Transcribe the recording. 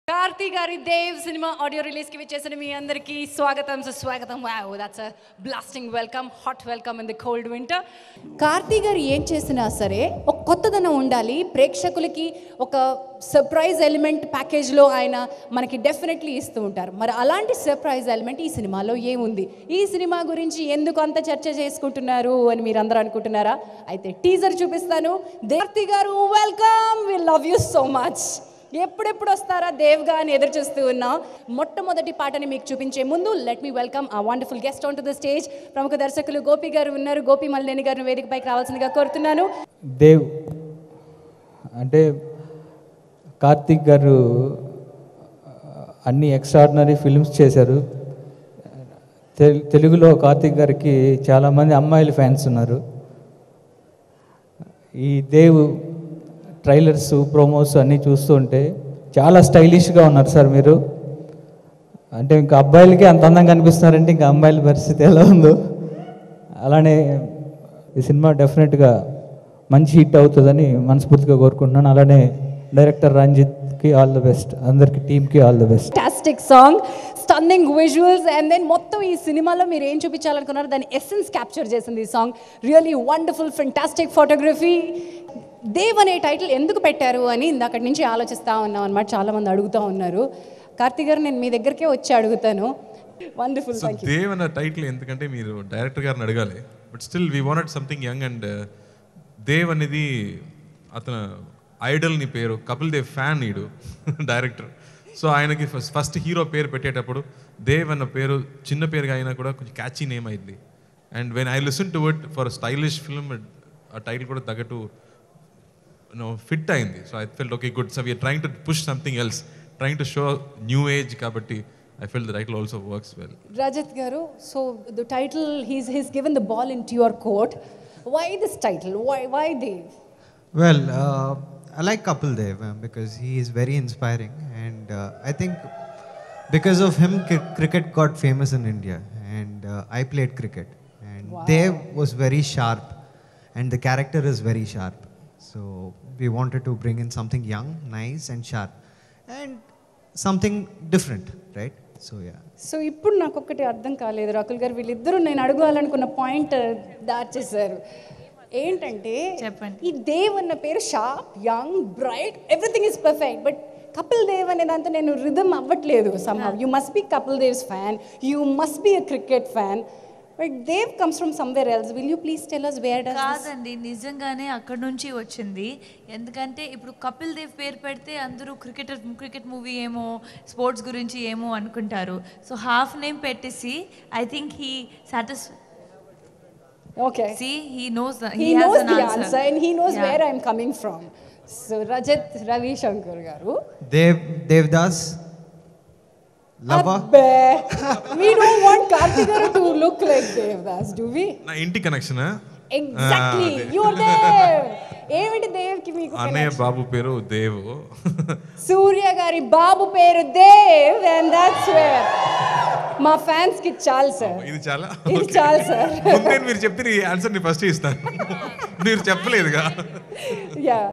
కార్తీ గారి Dev cinema audio release కి విచ్చేసిన మీ అందరికీ స్వాగతం సుస్వాగతం wow that's a blasting welcome hot welcome in the cold winter Karthi గారు ఏం చేసినా సరే ఒక కొత్తదనం ఉండాలి ప్రేక్షకులకి ఒక సర్ప్రైజ్ ఎలిమెంట్ ప్యాకేజ్లో ఆయన మనకి డెఫినెట్లీ ఇస్తూ ఉంటారు మరి అలాంటి సర్ప్రైజ్ ఎలిమెంట్ ఈ సినిమాలో ఏముంది ఈ సినిమా గురించి ఎందుకు అంత చర్చ చేసుకుంటున్నారు అని మీరు అందరూ అనుకుంటున్నారా అయితే టీజర్ చూపిస్తాను కార్తీ గారు welcome we love you so much ఎప్పుడెప్పుడు వస్తారా దేవ్గా అని ఎదురు చూస్తూ ఉన్నాం మొట్టమొదటి పాటని మీకు చూపించే ముందు let me welcome a wonderful guest on to the stage ప్రముఖ దర్శకులు గోపి గారు ఉన్నారు గోపి మల్లేని గారిని వేదికపైకి రావాల్సిందిగా కోరుతున్నాను దేవ్ అంటే కార్తిక్ గారు అన్ని ఎక్స్ట్రాడినరీ ఫిల్మ్స్ చేశారు తెల్- తెలుగులో కార్తిక్ గారికి చాలామంది అమ్మాయిల ఫ్యాన్స్ ఉన్నారు ఈ దేవ్ ట్రైలర్స్ ప్రోమోస్ అన్నీ చూస్తుంటే చాలా స్టైలిష్గా ఉన్నారు సార్ మీరు అంటే ఇంకా అబ్బాయిలకి అంత అందంగా కనిపిస్తున్నారంటే ఇంకా అమ్మాయిల పరిస్థితి ఎలా ఉందో అలానే ఈ సినిమా డెఫినెట్గా మంచి హిట్ అవుతుందని మనస్ఫూర్తిగా కోరుకుంటున్నాను అలానే డైరెక్టర్ రంజిత్కి ఆల్ ద బెస్ట్ అందరికి టీమ్కి all the best fantastic song stunning visuals and then మొత్తం ఈ సినిమాలో మీరు ఏం చూపించాలనుకున్నారు దాని ఎసెన్స్ క్యాప్చర్ చేసింది ఈ song really wonderful fantastic photography Dev అనే టైటిల్ ఎందుకు పెట్టారు అని ఇందాకటి నుంచి ఆలోచిస్తూ ఉన్నాం అనమాట చాలామంది అడుగుతూ ఉన్నారు కార్తీక్ గారు నేను మీ దగ్గరికే వచ్చి అడుగుతాను వండర్ఫుల్ సో దేవ్ అన్న టైటిల్ ఎందుకంటే మీరు డైరెక్టర్ గారిని అడగాలి but still we wanted something young and Dev అనేది అతను ఐడల్ని పేరు కపిల్ దేవ్ ఫ్యాన్ నీడు డైరెక్టర్ సో ఆయనకి ఫస్ట్ ఫస్ట్ హీరో పేరు పెట్టేటప్పుడు దేవ్ అన్న పేరు చిన్న పేరుగా అయినా కూడా కొంచెం క్యాచీ నేమ్ అయింది and when I listen to it for stylish film ఆ టైటిల్ కూడా తగ్గట్టు నో ఫిట్ అయింది so I felt okay good so we're trying to push something else trying to show new age కాబట్టి I felt the title also works well Rajat గారు so the title he's he's given the ball in to your court why this title why why Dev Well, uh, I like Kapil Dev uh, because he is very inspiring, and uh, I think because of him, cri- cricket got famous in India, and uh, I played cricket, and Dev was very sharp, and the character is very sharp. So we wanted to bring in something young, nice, and sharp, and something different, right? So yeah. So ఇప్పుడు నాకు ఒక్కటి అర్థం కాలేదు రాకుల్ గారు వీళ్ళిద్దరూ నేను అడగాలనుకున్న point దాచేశారు ఏంటంటే చెప్పండి. ఈ దేవ్ అన్న పేరు sharp young bright everything is perfect but Kapil Dev అనే దాంతో నేను రిధమ్ అవ్వట్లేదు somehow you must be Kapil Dev's fan you must be a cricket fan but Dev comes from somewhere else will you please tell us where does కాదండి నిజంగానే అక్కడ నుంచి వచ్చింది ఎందుకంటే ఇప్పుడు కపిల్ దేవ్ పేరు పెడితే అందరూ క్రికెటర్ క్రికెట్ మూవీ ఏమో స్పోర్ట్స్ గురించి ఏమో అనుకుంటారు సో హాఫ్ నేమ్ పెట్టేసి I think he satisfy okay see he knows he knows the answer and he knows where I'm coming from. So Rajat Ravi Shankar garu. Dev Devdas, Lava. Abbe, we don't want Kartikeya to look like Devdas, do we? నా ఇంటి connection Exactly. You're there. ఏమిటి దేవ్కి మీకు అన్నయ్య బాబు పేరు దేవ్ సూర్య గారి బాబు పేరు Dev and that's where మా ఫ్యాన్స్ కి చాలు సార్ ఇది చాలా ఇది చాలు సార్ ముందే మీరు చెప్తే నీ ఆన్సర్ ని ఫస్ట్ ఇస్తాను మీరు చెప్పలేదుగా యా